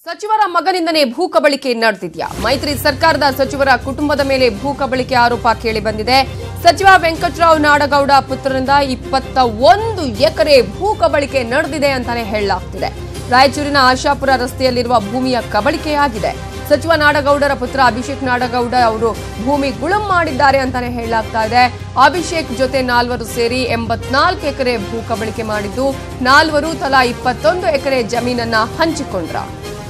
ಸಚಿವರ ಮಗನಿಂದನೇ ಭೂ ಕಬಳಿಕೆ ನಡೆದಿದ್ಯಾ ಮೈತ್ರಿ ಸರ್ಕಾರದ ಸಚಿವರ ಕುಟುಂಬದ ಮೇಲೆ ಭೂ ಕಬಳಿಕೆ ಆರೋಪ ಕೇಳಿ ಬಂದಿದೆ ಸಚಿವ ವೆಂಕಟರಾವ್ ನಾಡಗೌಡ ಪುತ್ರರಿಂದ ಇಪ್ಪತ್ತ ಒಂದು ಎಕರೆ ಭೂ ಕಬಳಿಕೆ ನಡೆದಿದೆ ಅಂತಾನೆ ಹೇಳಲಾಗ್ತಿದೆ ರಾಯಚೂರಿನ ಆಶಾಪುರ ರಸ್ತೆಯಲ್ಲಿರುವ ಭೂಮಿಯ ಕಬಳಿಕೆಯಾಗಿದೆ ಸಚಿವ ನಾಡಗೌಡರ ಪುತ್ರ ಅಭಿಷೇಕ್ ನಾಡಗೌಡ ಅವರು ಭೂಮಿ ಗುಳುಂ ಮಾಡಿದ್ದಾರೆ ಅಂತಾನೆ ಹೇಳಲಾಗ್ತಾ ಇದೆ ಅಭಿಷೇಕ್ ಜೊತೆ ನಾಲ್ವರು ಸೇರಿ ಎಂಬತ್ನಾಲ್ಕು ಎಕರೆ ಭೂ ಕಬಳಿಕೆ ಮಾಡಿದ್ದು ನಾಲ್ವರು ತಲಾ ಇಪ್ಪತ್ತೊಂದು ಎಕರೆ ಜಮೀನನ್ನ ಹಂಚಿಕೊಂಡ್ರ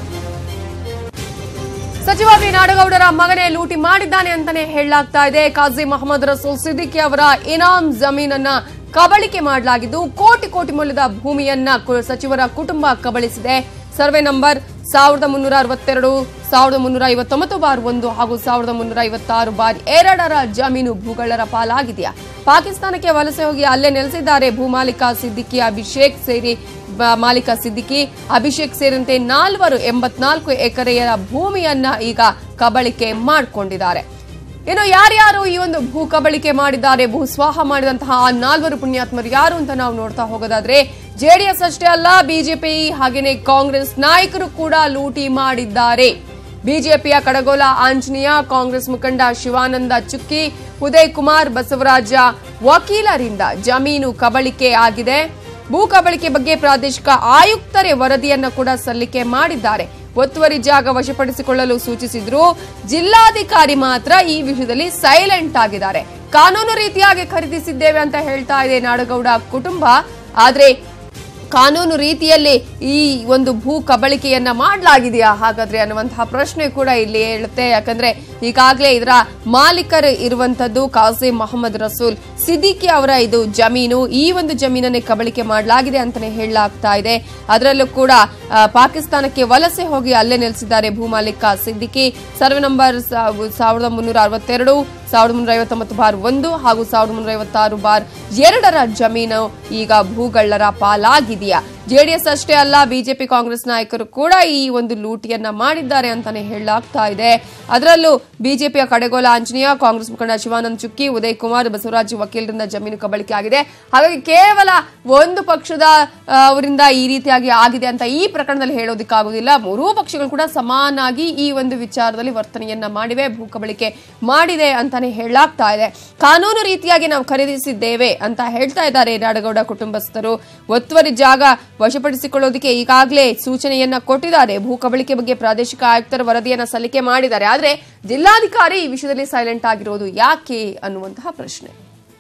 ಸಚಿವ ವಿ ನಾಡಗೌಡರ ಮಗನೇ ಲೂಟಿ ಮಾಡಿದ್ದಾನೆ ಅಂತಾನೆ ಹೇಳಲಾಗ್ತಾ ಇದೆ ಕಾಜಿ ಮೊಹಮ್ಮದ್ ರಸೂಲ್ ಸಿದ್ದಿಕಿ ಅವರ ಇನಾಮ್ ಜಮೀನನ್ನ ಕಬಳಿಕೆ ಮಾಡಲಾಗಿದ್ದು ಕೋಟಿ ಕೋಟಿ ಮೌಲ್ಯದ ಭೂಮಿಯನ್ನ ಕು- ಸಚಿವರ ಕುಟುಂಬ ಕಬಳಿಸಿದೆ ಸರ್ವೆ ನಂಬರ್ ಸಾವಿರದ ಮುನ್ನೂರ ಅರವತ್ತೆರಡು ಸಾವಿರದ ಮುನ್ನೂರ ಐವತ್ತೊಂಬತ್ತು ಬಾರ್ ಒಂದು ಹಾಗೂ ಸಾವಿರದ ಮುನ್ನೂರ ಐವತ್ತಾರು ಬಾರ್ ಎರಡರ ಜಮೀನು ಭೂಗಳರ ಪಾಲಾಗಿದೆಯಾ ಪಾಕಿಸ್ತಾನಕ್ಕೆ ವಲಸೆ ಹೋಗಿ ಅಲ್ಲೇ ನೆಲೆಸಿದ್ದಾರೆ ಭೂಮಾಲೀಕ ಸಿದ್ದಿಕಿ ಅಭಿಷೇಕ್ ಸೇರಿ ಬ- ಮಾಲೀಕ ಸಿದ್ದಿಕಿ ಅಭಿಷೇಕ್ ಸೇರಿದಂತೆ ನಾಲ್ವರು ಎಂಬತ್ನಾಲ್ಕು ಎಕರೆಯ ಭೂಮಿಯನ್ನ ಈಗ ಕಬಳಿಕೆ ಮಾಡಿಕೊಂಡಿದ್ದಾರೆ ಇನ್ನು ಯಾರ್ಯಾರು ಈ ಒಂದು ಭೂ ಕಬಳಿಕೆ ಮಾಡಿದ್ದಾರೆ ಭೂ ಸ್ವಾಹ ಮಾಡಿದಂತಹ ಆ ನಾಲ್ವರು ಪುಣ್ಯಾತ್ಮರು ಯಾರು ಅಂತ ನಾವು ನೋಡ್ತಾ ಹೋಗೋದಾದ್ರೆ ಜೆಡಿಎಸ್ ಅಷ್ಟೇ ಅಲ್ಲ ಬಿಜೆಪಿ ಹಾಗೇನೆ ಕಾಂಗ್ರೆಸ್ ನಾಯಕರು ಕೂಡ ಲೂಟಿ ಮಾಡಿದ್ದಾರೆ ಬಿಜೆಪಿಯ ಕಡಗೋಲ ಆಂಜನೇಯ ಕಾಂಗ್ರೆಸ್ ಮುಖಂಡ ಶಿವಾನಂದ ಚುಕ್ಕಿ ಉದಯ್ ಕುಮಾರ್ ಬಸವರಾಜ ವಕೀಲರಿಂದ ಜಮೀನು ಕಬಳಿಕೆ ಆಗಿದೆ ಭೂ ಕಬಳಿಕೆ ಬಗ್ಗೆ ಪ್ರಾದೇಶಿಕ ಆಯುಕ್ತರೇ ವರದಿಯನ್ನ ಕೂಡ ಸಲ್ಲಿಕೆ ಮಾಡಿದ್ದಾರೆ ಒತ್ತುವರಿ ಜಾಗ ವಶಪಡಿಸಿಕೊಳ್ಳಲು ಸೂಚಿಸಿದ್ರು ಜಿಲ್ಲಾಧಿಕಾರಿ ಮಾತ್ರ ಈ ವಿಷಯದಲ್ಲಿ ಸೈಲೆಂಟ್ ಆಗಿದ್ದಾರೆ ಕಾನೂನು ರೀತಿಯಾಗಿ ಖರೀದಿಸಿದ್ದೇವೆ ಅಂತ ಹೇಳ್ತಾ ಇದೆ ನಾಡಗೌಡ ಕುಟುಂಬ ಆದ್ರೆ ಕಾನೂನು ರೀತಿಯಲ್ಲಿ ಈ ಒಂದು ಭೂ ಕಬಳಿಕೆಯನ್ನ ಮಾಡಲಾಗಿದೆಯಾ ಹಾಗಾದ್ರೆ ಅನ್ನುವಂತಹ ಪ್ರಶ್ನೆ ಕೂಡ ಇಲ್ಲಿ ಹೇಳುತ್ತೆ ಯಾಕಂದ್ರೆ ಈಗಾಗಲೇ ಇದರ ಮಾಲೀಕರು ಇರುವಂತದ್ದು ಕಾಸಿಂ ಮೊಹಮ್ಮದ್ ರಸೂಲ್ ಸಿದ್ದಿಕಿ ಅವರ ಇದು ಜಮೀನು ಈ ಒಂದು ಜಮೀನನ್ನೇ ಕಬಳಿಕೆ ಮಾಡಲಾಗಿದೆ ಅಂತಾನೆ ಹೇಳಲಾಗ್ತಾ ಇದೆ ಅದರಲ್ಲೂ ಕೂಡ ಆ, ಪಾಕಿಸ್ತಾನಕ್ಕೆ ವಲಸೆ ಹೋಗಿ ಅಲ್ಲೇ ನೆಲೆಸಿದ್ದಾರೆ ಭೂ ಮಾಲೀಕ ಸಿದ್ದಿಕಿ ಸರ್ವೆ ನಂಬರ್ ಸಾವ್- ಸಾವಿರದ ಮುನ್ನೂರ ಅರವತ್ತೆರಡು ಸಾವಿರದ ಮುನ್ನೂರ ಐವತ್ತೊಂಬತ್ತು ಬಾರ್ ಒಂದು ಹಾಗೂ ಸಾವಿರದ ಮುನ್ನೂರ ಐವತ್ತಾರು ಬಾರ್ ಎರಡರ ಜಮೀನು ಈಗ ಭೂಗಳ್ಳರ ಪಾಲಾಗಿದೆಯಾ ಜೆಡಿಎಸ್ ಅಷ್ಟೇ ಅಲ್ಲ ಬಿಜೆಪಿ ಕಾಂಗ್ರೆಸ್ ನಾಯಕರು ಕೂಡ ಈ ಒಂದು ಲೂಟಿಯನ್ನ ಮಾಡಿದ್ದಾರೆ ಅಂತಾನೆ ಹೇಳಲಾಗ್ತಾ ಇದೆ ಅದರಲ್ಲೂ ಬಿಜೆಪಿಯ ಕಡೆಗೋಲ ಆಂಜನೇಯ ಕಾಂಗ್ರೆಸ್ ಮುಖಂಡ ಶಿವಾನಂದ್ ಚುಕ್ಕಿ ಉದಯ್ ಕುಮಾರ್ ಬಸವರಾಜ್ ವಕೀಲರಿಂದ ಜಮೀನು ಕಬಳಿಕೆ ಆಗಿದೆ ಹಾಗಾಗಿ ಕೇವಲ ಒಂದು ಪಕ್ಷದ ಆ, ಅವರಿಂದ ಈ ರೀತಿಯಾಗಿ ಆಗಿದೆ ಅಂತ ಈ ಪ್ರಕರಣದಲ್ಲಿ ಹೇಳೋದಕ್ಕಾಗುವುದಿಲ್ಲ ಮೂರೂ ಪಕ್ಷಗಳು ಕೂಡ ಸಮಾನಾಗಿ ಈ ಒಂದು ವಿಚಾರದಲ್ಲಿ ವರ್ತನೆಯನ್ನ ಮಾಡಿವೆ ಭೂ ಕಬಳಿಕೆ ಮಾಡಿದೆ ಅಂತಾನೆ ಹೇಳಲಾಗ್ತಾ ಇದೆ ಕಾನೂನು ರೀತಿಯಾಗಿ ನಾವು ಖರೀದಿಸಿದ್ದೇವೆ ಅಂತ ಹೇಳ್ತಾ ಇದ್ದಾರೆ ನಾಡಗೌಡ ಕುಟುಂಬಸ್ಥರು ಒತ್ತುವರಿ ಜಾಗ ವಶಪಡಿಸಿಕೊಳ್ಳೋದಕ್ಕೆ ಈಗಾಗಲೇ ಸೂಚನೆಯನ್ನ ಕೊಟ್ಟಿದ್ದಾರೆ ಭೂ ಕಬಳಿಕೆ ಬಗ್ಗೆ ಪ್ರಾದೇಶಿಕ ಆಯುಕ್ತರ ವರದಿಯನ್ನ ಸಲ್ಲಿಕೆ ಮಾಡಿದ್ದಾರೆ ಆದ್ರೆ ಜಿಲ್ಲಾಧಿಕಾರಿ ಈ ವಿಷಯದಲ್ಲಿ ಸೈಲೆಂಟ್ ಆಗಿರೋದು ಯಾಕೆ ಅನ್ನುವಂತಹ ಪ್ರಶ್ನೆ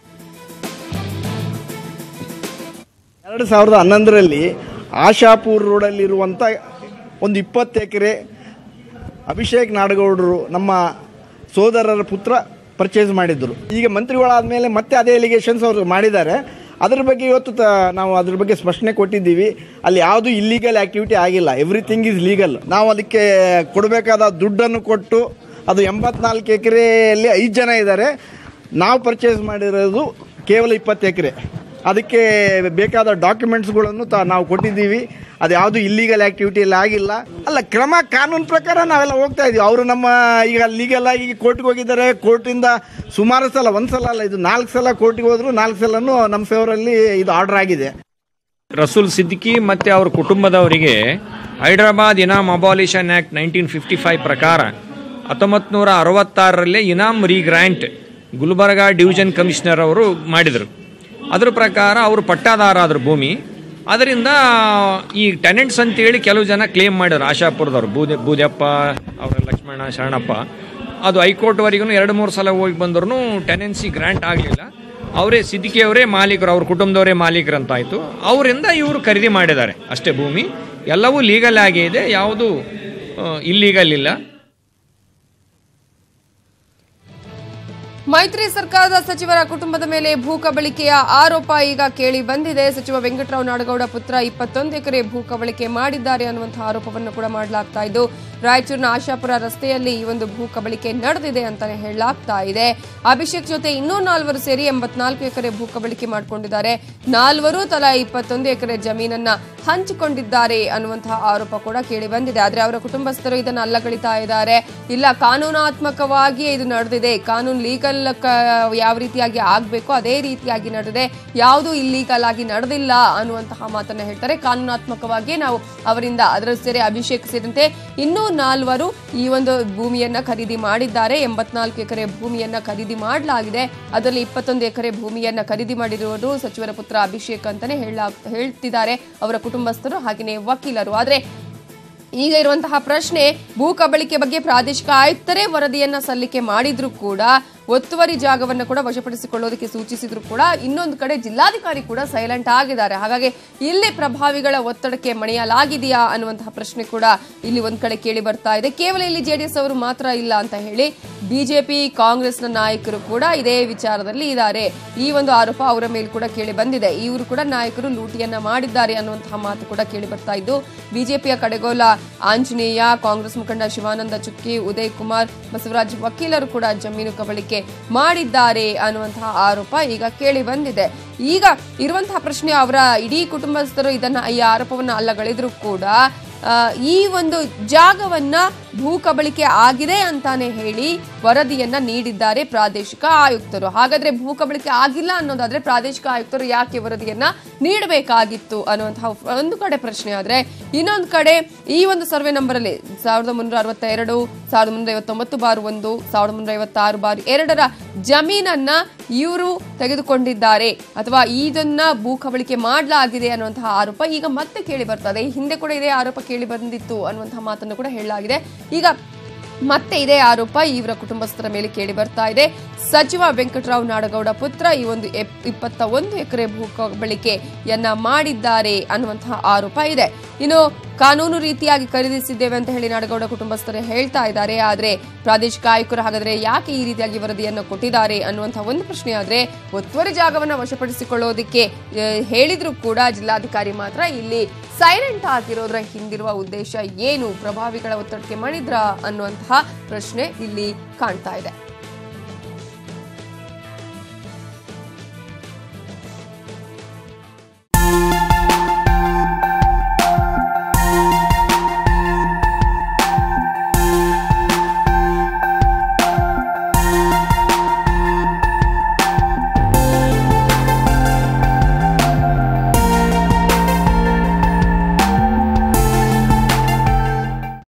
ಎರಡು ಸಾವಿರದ ಹನ್ನೊಂದರಲ್ಲಿ ಆಶಾಪುರ್ ರೋಡಲ್ಲಿರುವಂಥ ಒಂದು ಇಪ್ಪತ್ತು ಎಕರೆ ಅಭಿಷೇಕ್ ನಾಡಗೌಡರು ನಮ್ಮ ಸೋದರರ ಪುತ್ರ ಪರ್ಚೇಸ್ ಮಾಡಿದ್ದರು ಈಗ ಮಂತ್ರಿಗಳಾದ ಮೇಲೆ ಮತ್ತೆ ಅದೇ ಎಲಿಗೇಷನ್ಸ್ ಅವರು ಮಾಡಿದ್ದಾರೆ ಅದ್ರ ಬಗ್ಗೆ ಇವತ್ತು ತ ನಾವು ಅದ್ರ ಬಗ್ಗೆ ಸ್ಪಷ್ಟನೆ ಕೊಟ್ಟಿದ್ದೀವಿ ಅಲ್ಲಿ ಯಾವುದು ಇಲ್ಲೀಗಲ್ ಆ್ಯಕ್ಟಿವಿಟಿ ಆಗಿಲ್ಲ ಎವ್ರಿಥಿಂಗ್ ಈಸ್ ಲೀಗಲ್ ನಾವು ಅದಕ್ಕೆ ಕೊಡಬೇಕಾದ ದುಡ್ಡನ್ನು ಕೊಟ್ಟು ಅದು ಎಂಬತ್ನಾಲ್ಕು ಎಕರೆಯಲ್ಲಿ ಐದು ಜನ ಇದ್ದಾರೆ ನಾವು ಪರ್ಚೇಸ್ ಮಾಡಿರೋದು ಕೇವಲ ಇಪ್ಪತ್ತು ಎಕರೆ ಅದಕ್ಕೆ ಬೇಕಾದ ಡಾಕ್ಯುಮೆಂಟ್ಸ್ಗಳನ್ನು ತ ನಾವು ಕೊಟ್ಟಿದ್ದೀವಿ ಅದು ಯಾವುದು ಇಲ್ಲೀಗಲ್ ಆ್ಯಕ್ಟಿವಿಟಿ ಎಲ್ಲ ಆಗಿಲ್ಲ ಅಲ್ಲ ಕ್ರಮ ಕಾನೂನು ಪ್ರಕಾರ ನಾವೆಲ್ಲ ಹೋಗ್ತಾ ಇದೀವಿ ಅವರು ನಮ್ಮ ಈಗ ಲೀಗಲ್ ಆಗಿ ಕೋರ್ಟ್ಗೆ ಹೋಗಿದ್ದಾರೆ ಕೋರ್ಟಿಂದ ಸುಮಾರು ಸಲ ಒಂದು ಸಲ ಅಲ್ಲ ಇದು ನಾಲ್ಕು ಸಲ ಕೋರ್ಟಿಗೆ ಹೋದ್ರು ನಾಲ್ಕು ಸಲನೂ ನಮ್ಮ ಫೇವರಲ್ಲಿ ಇದು ಆರ್ಡರ್ ಆಗಿದೆ ರಸೂಲ್ ಸಿದ್ದಿಕಿ ಮತ್ತು ಅವ್ರ ಕುಟುಂಬದವರಿಗೆ Hyderabad Inam abolition act nineteen fifty five ಪ್ರಕಾರ ಹತ್ತೊಂಬತ್ತು ನೂರ ಅರವತ್ತಾರರಲ್ಲೇ Inam regrant Gulbarga division commissioner ಅವರು ಮಾಡಿದರು ಅದರ ಪ್ರಕಾರ ಅವರು ಪಟ್ಟಾದಾರ ಆದ್ರ ಭೂಮಿ ಅದರಿಂದ ಈ ಟೆನೆಂಟ್ಸ್ ಅಂತೇಳಿ ಕೆಲವು ಜನ ಕ್ಲೇಮ್ ಮಾಡಿದ್ರು ಆಶಾಪುರದವ್ರು ಬೂದೆ ಬೂದ್ಯಪ್ಪ ಅವರ ಲಕ್ಷ್ಮಣ ಶರಣಪ್ಪ ಅದು ಹೈಕೋರ್ಟ್ವರೆಗೂ ಎರಡು ಮೂರು ಸಲ ಹೋಗಿ ಬಂದ್ರು ಟೆನೆನ್ಸಿ ಗ್ರ್ಯಾಂಟ್ ಆಗಲಿಲ್ಲ ಅವರೇ ಸಿದ್ದಿಕಿ ಅವರೇ ಮಾಲೀಕರು ಅವ್ರ ಕುಟುಂಬದವರೇ ಮಾಲೀಕರು ಅಂತ ಆಯಿತು ಅವರಿಂದ ಇವರು ಖರೀದಿ ಮಾಡಿದ್ದಾರೆ ಅಷ್ಟೇ ಭೂಮಿ ಎಲ್ಲವೂ ಲೀಗಲ್ ಆಗೇ ಇದೆ ಯಾವುದು ಇಲ್ಲೀಗಲ್ ಇಲ್ಲ ಮೈತ್ರಿ ಸರ್ಕಾರದ ಸಚಿವರ ಕುಟುಂಬದ ಮೇಲೆ ಭೂ ಕಬಳಿಕೆಯ ಆರೋಪ ಈಗ ಕೇಳಿ ಬಂದಿದೆ ಸಚಿವ ವೆಂಕಟರಾವ್ ನಾಡಗೌಡ ಪುತ್ರ ಇಪ್ಪತ್ತೊಂದು ಎಕರೆ ಭೂ ಕಬಳಿಕೆ ಮಾಡಿದ್ದಾರೆ ಅನ್ನುವಂತಹ ಆರೋಪವನ್ನು ಕೂಡ ಮಾಡಲಾಗ್ತಾ ಇದ್ದು ರಾಯಚೂರಿನ ಆಶಾಪುರ ರಸ್ತೆಯಲ್ಲಿ ಈ ಒಂದು ಭೂ ಕಬಳಿಕೆ ನಡೆದಿದೆ ಅಂತಾನೆ ಹೇಳಲಾಗ್ತಾ ಇದೆ ಅಭಿಷೇಕ್ ಜೊತೆ ಇನ್ನೂ ನಾಲ್ವರು ಸೇರಿ ಎಂಬತ್ನಾಲ್ಕು ಎಕರೆ ಭೂ ಕಬಳಿಕೆ ಮಾಡಿಕೊಂಡಿದ್ದಾರೆ ನಾಲ್ವರು ತಲಾ ಇಪ್ಪತ್ತೊಂದು ಎಕರೆ ಜಮೀನನ್ನ ಹಂಚಿಕೊಂಡಿದ್ದಾರೆ ಅನ್ನುವಂತಹ ಆರೋಪ ಕೂಡ ಕೇಳಿ ಬಂದಿದೆ ಆದ್ರೆ ಅವರ ಕುಟುಂಬಸ್ಥರು ಇದನ್ನು ಅಲ್ಲಗಳಿತಾ ಇದ್ದಾರೆ ಇಲ್ಲ ಕಾನೂನಾತ್ಮಕವಾಗಿ ಇದು ನಡೆದಿದೆ ಕಾನೂನು ಲೀಗಲ್ ಇಲ್ಲೀಗಲ್ ಯಾವ ರೀತಿಯಾಗಿ ಆಗಬೇಕು ಅದೇ ರೀತಿಯಾಗಿ ನಡೆದಿದೆ ಯಾವುದು ಇಲ್ಲೀಗಲ್ ಆಗಿ ನಡೆದಿಲ್ಲ ಅನ್ನುವಂತಹ ಮಾತನ್ನ ಹೇಳ್ತಾರೆ ಕಾನೂನಾತ್ಮಕವಾಗಿ ನಾವು ಅವರಿಂದ ಅದರ ಸೇರಿ ಅಭಿಷೇಕ್ ಸೇರಿದಂತೆ ಇನ್ನೂ ನಾಲ್ವರು ಈ ಒಂದು ಭೂಮಿಯನ್ನ ಖರೀದಿ ಮಾಡಿದ್ದಾರೆ ಎಂಬತ್ನಾಲ್ಕು ಎಕರೆ ಭೂಮಿಯನ್ನ ಖರೀದಿ ಮಾಡಲಾಗಿದೆ ಅದರಲ್ಲಿ ಇಪ್ಪತ್ತೊಂದು ಎಕರೆ ಭೂಮಿಯನ್ನ ಖರೀದಿ ಮಾಡಿರುವುದು ಸಚಿವರ ಪುತ್ರ ಅಭಿಷೇಕ್ ಅಂತಾನೆ ಹೇಳ ಹೇಳ್ತಿದ್ದಾರೆ ಅವರ ಕುಟುಂಬಸ್ಥರು ಹಾಗೆಯೇ ವಕೀಲರು ಆದ್ರೆ ಈಗ ಇರುವಂತಹ ಪ್ರಶ್ನೆ ಭೂ ಕಬಳಿಕೆ ಬಗ್ಗೆ ಪ್ರಾದೇಶಿಕ ಆಯುಕ್ತರೇ ವರದಿಯನ್ನ ಸಲ್ಲಿಕೆ ಮಾಡಿದ್ರು ಕೂಡ ಒತ್ತುವರಿ ಜಾಗವನ್ನು ಕೂಡ ವಶಪಡಿಸಿಕೊಳ್ಳೋದಕ್ಕೆ ಸೂಚಿಸಿದ್ರು ಕೂಡ ಇನ್ನೊಂದು ಕಡೆ ಜಿಲ್ಲಾಧಿಕಾರಿ ಕೂಡ ಸೈಲೆಂಟ್ ಆಗಿದ್ದಾರೆ ಹಾಗಾಗಿ ಇಲ್ಲಿ ಪ್ರಭಾವಿಗಳ ಒತ್ತಡಕ್ಕೆ ಮಣಿಯಲಾಗಿದೆಯಾ ಅನ್ನುವಂತಹ ಪ್ರಶ್ನೆ ಕೂಡ ಇಲ್ಲಿ ಒಂದ್ ಕಡೆ ಕೇಳಿ ಬರ್ತಾ ಇದೆ ಕೇವಲ ಇಲ್ಲಿ ಜೆಡಿಎಸ್ ಅವರು ಮಾತ್ರ ಇಲ್ಲ ಅಂತ ಹೇಳಿ ಬಿಜೆಪಿ ಕಾಂಗ್ರೆಸ್ನ ನಾಯಕರು ಕೂಡ ಇದೇ ವಿಚಾರದಲ್ಲಿ ಇದ್ದಾರೆ ಈ ಒಂದು ಆರೋಪ ಅವರ ಮೇಲೆ ಕೂಡ ಕೇಳಿ ಬಂದಿದೆ ಇವರು ಕೂಡ ನಾಯಕರು ಲೂಟಿಯನ್ನ ಮಾಡಿದ್ದಾರೆ ಅನ್ನುವಂತಹ ಮಾತು ಕೂಡ ಕೇಳಿ ಬರ್ತಾ ಇದ್ದು ಬಿಜೆಪಿಯ ಕಡೆಗೋಲ ಆಂಜನೇಯ ಕಾಂಗ್ರೆಸ್ ಮುಖಂಡ ಶಿವಾನಂದ ಚುಕ್ಕಿ ಉದಯ್ ಕುಮಾರ್ ಬಸವರಾಜ್ ವಕೀಲರು ಕೂಡ ಜಮೀನು ಕಬಳಿಕೆ ಮಾಡಿದ್ದಾರೆ ಅನ್ನುವಂತಹ ಆರೋಪ ಈಗ ಕೇಳಿ ಬಂದಿದೆ ಈಗ ಇರುವಂತಹ ಪ್ರಶ್ನೆ ಅವರ ಇಡೀ ಕುಟುಂಬಸ್ಥರು ಇದನ್ನ ಈ ಆರೋಪವನ್ನ ಅಲ್ಲಗಳಿದ್ರು ಕೂಡ ಆ, ಈ ಒಂದು ಜಾಗವನ್ನ ಭೂ ಕಬಳಿಕೆ ಆಗಿದೆ ಅಂತಾನೆ ಹೇಳಿ ವರದಿಯನ್ನ ನೀಡಿದ್ದಾರೆ ಪ್ರಾದೇಶಿಕ ಆಯುಕ್ತರು ಹಾಗಾದ್ರೆ ಭೂ ಕಬಳಿಕೆ ಆಗಿಲ್ಲ ಅನ್ನೋದಾದ್ರೆ ಪ್ರಾದೇಶಿಕ ಆಯುಕ್ತರು ಯಾಕೆ ವರದಿಯನ್ನ ನೀಡಬೇಕಾಗಿತ್ತು ಅನ್ನುವಂತಹ ಒಂದು ಕಡೆ ಪ್ರಶ್ನೆ ಆದ್ರೆ ಇನ್ನೊಂದು ಕಡೆ ಈ ಒಂದು ಸರ್ವೆ ನಂಬರ್ ಅಲ್ಲಿ ಸಾವಿರದ ಮುನ್ನೂರ ಅರವತ್ತ ಎರಡು ಸಾವಿರದ ಮುನ್ನೂರ ಐವತ್ತೊಂಬತ್ತು ಬಾರ್ ಒಂದು ಸಾವಿರದ ಮುನ್ನೂರ ಐವತ್ತಾರು ಬಾರ್ ಎರಡರ ಜಮೀನನ್ನ ಇವರು ತೆಗೆದುಕೊಂಡಿದ್ದಾರೆ ಅಥವಾ ಇದನ್ನ ಭೂ ಕಬಳಿಕೆ ಮಾಡಲಾಗಿದೆ ಅನ್ನುವಂತಹ ಆರೋಪ ಈಗ ಮತ್ತೆ ಕೇಳಿ ಬರ್ತದೆ ಹಿಂದೆ ಕೂಡ ಇದೇ ಆರೋಪ ಕೇಳಿ ಬಂದಿತ್ತು ಅನ್ನುವಂತಹ ಮಾತನ್ನು ಕೂಡ ಹೇಳಲಾಗಿದೆ ಈಗ ಮತ್ತೆ ಇದೇ ಆರೋಪ ಇವರ ಕುಟುಂಬಸ್ಥರ ಮೇಲೆ ಕೇಳಿ ಬರ್ತಾ ಇದೆ ಸಚಿವ ವೆಂಕಟರಾವ್ ನಾಡಗೌಡ ಪುತ್ರ ಈ ಒಂದು ಎಪ್- ಇಪ್ಪತ್ತ ಒಂದು ಎಕರೆ ಭೂ ಕಬಳಿಕೆಯನ್ನ ಮಾಡಿದ್ದಾರೆ ಅನ್ನುವಂತಹ ಆರೋಪ ಇದೆ ಇನ್ನು ಕಾನೂನು ರೀತಿಯಾಗಿ ಖರೀದಿಸಿದ್ದೇವೆ ಅಂತ ಹೇಳಿ ನಾಡಗೌಡ ಕುಟುಂಬಸ್ಥರು ಹೇಳ್ತಾ ಇದ್ದಾರೆ ಆದ್ರೆ ಪ್ರಾದೇಶಿಕ ಆಯುಕ್ತರು ಹಾಗಾದ್ರೆ ಯಾಕೆ ಈ ರೀತಿಯಾಗಿ ವರದಿಯನ್ನು ಕೊಟ್ಟಿದ್ದಾರೆ ಅನ್ನುವಂತಹ ಒಂದು ಪ್ರಶ್ನೆ ಆದ್ರೆ ಒತ್ತುವರಿ ಜಾಗವನ್ನ ವಶಪಡಿಸಿಕೊಳ್ಳೋದಕ್ಕೆ ಆ, ಹೇಳಿದ್ರು ಕೂಡ ಜಿಲ್ಲಾಧಿಕಾರಿ ಮಾತ್ರ ಇಲ್ಲಿ ಸೈಲೆಂಟ್ ಆಗಿರೋದ್ರ ಹಿಂದಿರುವ ಉದ್ದೇಶ ಏನು ಪ್ರಭಾವಿಗಳ ಒತ್ತಡಕ್ಕೆ ಮಣಿದ್ರ ಅನ್ನುವಂತಹ ಪ್ರಶ್ನೆ ಇಲ್ಲಿ ಕಾಣ್ತಾ ಇದೆ